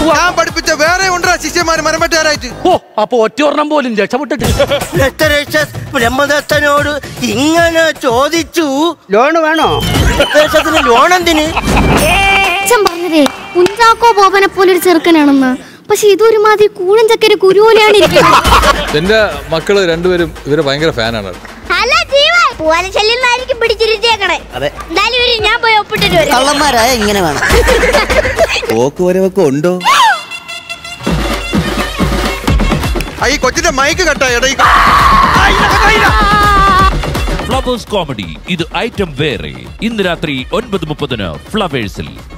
ഞാൻ പഠിപ്പിച്ച വേറെ ഉണ്ടാ ശിഷ്യന്മാര് മരമറ്റുകാരായിട്ട് ഓ അപ്പൊ ഒറ്റയൊരെണ്ണം പോലും രക്ഷപ്പെട്ടിട്ട് ലെറ്ററേഷസ് ബ്രഹ്മദത്തനോട് ഇങ്ങനെ ചോദിച്ചു ലോണ് വേണോ ലെറ്ററേഷത്തിന് ലോൺ എന്തിന് അച്ഛൻ പറഞ്ഞതേ കുഞ്ചാക്കോ ബോബനെ പോലെ ഒരു ചെറുക്കനാണെന്ന് പക്ഷെ ഇതൊരുമാതിരി കൂഴൻ ചക്കര കുരുപോലെയാണ് ഇരിക്കുന്നത് എന്റെ മക്കള് രണ്ടുപേരും ഇവരെ ഭയങ്കര ഫാനാണ് അല്ല ജീവ പൂവാല ശല്യം പിടിച്ചിരുത്തിയേക്കണേ അതെ. എന്തായാലും ഇവര് ഞാൻ പോയി ഒപ്പിട്ടിട്ട് വരും കള്ളന്മാരായ ഇങ്ങനെ വേണം പോക്ക് വരവൊക്കെ ഉണ്ടോ ആ, ഈ കൊച്ചിന്റെ മൈക്ക് കട്ടായി എടാ ഈ ഫ്ലവേഴ്സ് കോമഡി ഇത് ഐറ്റം വേറെ ഇന്ന് രാത്രി ഒൻപത് മുപ്പതിന് ഫ്ലവേഴ്സിൽ